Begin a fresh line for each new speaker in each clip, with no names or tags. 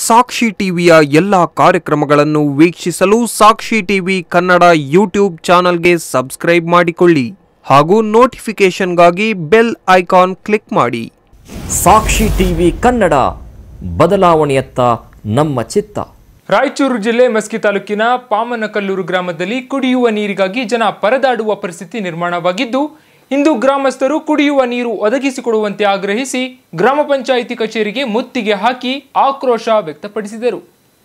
ಸಾಕ್ಷಿ ಟಿವಿಯ ಎಲ್ಲ ಕಾರ್ಯಕ್ರಮಗಳನ್ನು ವೀಕ್ಷಿಸಲು ಸಾಕ್ಷಿ ಟಿವಿ ಕನ್ನಡ ಯೂಟ್ಯೂಬ್ ಚಾನಲ್ಗೆ ಸಬ್ಸ್ಕ್ರೈಬ್ ಮಾಡಿಕೊಳ್ಳಿ ಹಾಗೂ ನೋಟಿಫಿಕೇಷನ್ಗಾಗಿ ಬೆಲ್ ಐಕಾನ್ ಕ್ಲಿಕ್ ಮಾಡಿ
ಸಾಕ್ಷಿ ಟಿವಿ ಕನ್ನಡ ಬದಲಾವಣೆಯತ್ತ ನಮ್ಮ ಚಿತ್ತ
ರಾಯಚೂರು ಜಿಲ್ಲೆ ಮಸ್ಕಿ ತಾಲೂಕಿನ ಪಾಮನಕಲ್ಲೂರು ಗ್ರಾಮದಲ್ಲಿ ಕುಡಿಯುವ ನೀರಿಗಾಗಿ ಜನ ಪರದಾಡುವ ಪರಿಸ್ಥಿತಿ ನಿರ್ಮಾಣವಾಗಿದ್ದು ಇಂದು ಗ್ರಾಮಸ್ಥರು ಕುಡಿಯುವ ನೀರು ಒದಗಿಸಿಕೊಡುವಂತೆ ಆಗ್ರಹಿಸಿ ಗ್ರಾಮ ಪಂಚಾಯಿತಿ ಕಚೇರಿಗೆ ಮುತ್ತಿಗೆ ಹಾಕಿ ಆಕ್ರೋಶ ವ್ಯಕ್ತಪಡಿಸಿದರು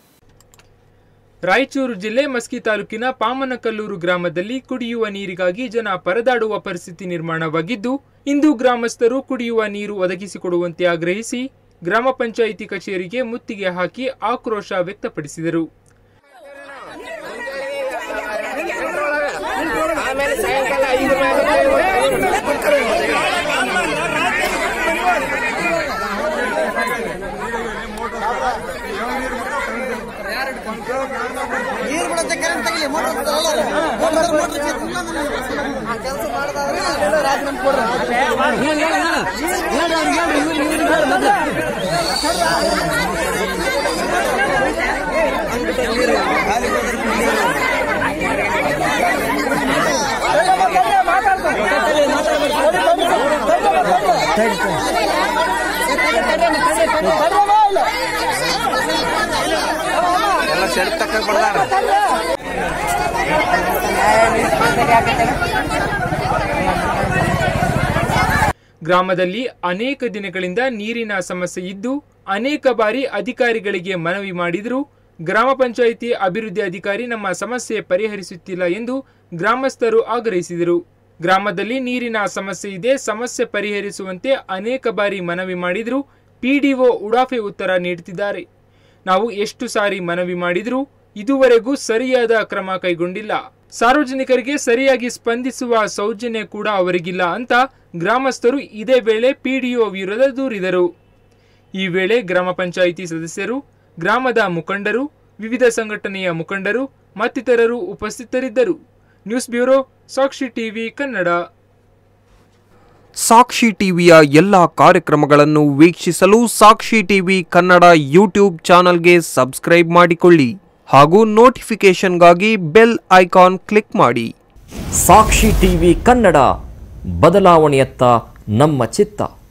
ರಾಯಚೂರು ಜಿಲ್ಲೆ ಮಸ್ಕಿ ತಾಲೂಕಿನ ಪಾಮನಕಲ್ಲೂರು ಗ್ರಾಮದಲ್ಲಿ ಕುಡಿಯುವ ನೀರಿಗಾಗಿ ಜನ ಪರದಾಡುವ ಪರಿಸ್ಥಿತಿ ನಿರ್ಮಾಣವಾಗಿದ್ದು ಇಂದು ಗ್ರಾಮಸ್ಥರು ಕುಡಿಯುವ ನೀರು ಒದಗಿಸಿಕೊಡುವಂತೆ ಆಗ್ರಹಿಸಿ ಗ್ರಾಮ ಪಂಚಾಯಿತಿ ಕಚೇರಿಗೆ ಮುತ್ತಿಗೆ ಹಾಕಿ ಆಕ್ರೋಶ ವ್ಯಕ್ತಪಡಿಸಿದರು
ನೀರು ಬಿಡುತ್ತೆ ಕರೆಂಟ್ ತಗಲಿ ಮೋಟರ್ ಮೋಟರ್ ಮೋಟರ್ ಕೆಲಸ ಮಾಡಿದ್ರೆ ರಾಜ್ ನಮ್ಗೆ ಕೊಡ್ರಿ
ಗ್ರಾಮದಲ್ಲಿ ಅನೇಕ ದಿನಗಳಿಂದ ನೀರಿನ ಸಮಸ್ಯೆ ಇದ್ದು ಅನೇಕ ಬಾರಿ ಅಧಿಕಾರಿಗಳಿಗೆ ಮನವಿ ಮಾಡಿದರೂ ಗ್ರಾಮ ಪಂಚಾಯಿತಿ ಅಭಿವೃದ್ಧಿ ಅಧಿಕಾರಿ ನಮ್ಮ ಸಮಸ್ಯೆ ಪರಿಹರಿಸುತ್ತಿಲ್ಲ ಎಂದು ಗ್ರಾಮಸ್ಥರು ಆಗ್ರಹಿಸಿದರು ಗ್ರಾಮದಲ್ಲಿ ನೀರಿನ ಸಮಸ್ಯೆ ಇದೆ ಸಮಸ್ಯೆ ಪರಿಹರಿಸುವಂತೆ ಅನೇಕ ಬಾರಿ ಮನವಿ ಮಾಡಿದರೂ ಪಿಡಿಒ ಉಡಾಫೆ ಉತ್ತರ ನೀಡುತ್ತಿದ್ದಾರೆ ನಾವು ಎಷ್ಟು ಸಾರಿ ಮನವಿ ಮಾಡಿದರೂ ಇದುವರೆಗೂ ಸರಿಯಾದ ಕ್ರಮ ಕೈಗೊಂಡಿಲ್ಲ ಸಾರ್ವಜನಿಕರಿಗೆ ಸರಿಯಾಗಿ ಸ್ಪಂದಿಸುವ ಸೌಜನ್ಯ ಕೂಡ ಅವರಿಗಿಲ್ಲ ಅಂತ ಗ್ರಾಮಸ್ಥರು ಇದೇ ವೇಳೆ ಪಿಡಿಒ ವಿರುದ್ಧ ದೂರಿದರು ಈ ವೇಳೆ ಗ್ರಾಮ ಪಂಚಾಯಿತಿ ಸದಸ್ಯರು ಗ್ರಾಮದ ಮುಖಂಡರು ವಿವಿಧ ಸಂಘಟನೆಯ ಮುಖಂಡರು ಮತ್ತಿತರರು ಉಪಸ್ಥಿತರಿದ್ದರು news bureau Sakshi TV Kannada
Sakshi ಟಿವಿಯ ಎಲ್ಲ ಕಾರ್ಯಕ್ರಮಗಳನ್ನು ವೀಕ್ಷಿಸಲು ಸಾಕ್ಷಿ ಟಿವಿ ಕನ್ನಡ ಯೂಟ್ಯೂಬ್ ಚಾನಲ್ಗೆ ಸಬ್ಸ್ಕ್ರೈಬ್ ಮಾಡಿಕೊಳ್ಳಿ ಹಾಗೂ ನೋಟಿಫಿಕೇಷನ್ಗಾಗಿ ಬೆಲ್ ಐಕಾನ್ ಕ್ಲಿಕ್ ಮಾಡಿ
ಸಾಕ್ಷಿ ಟಿವಿ ಕನ್ನಡ ಬದಲಾವಣೆಯತ್ತ ನಮ್ಮ ಚಿತ್ತ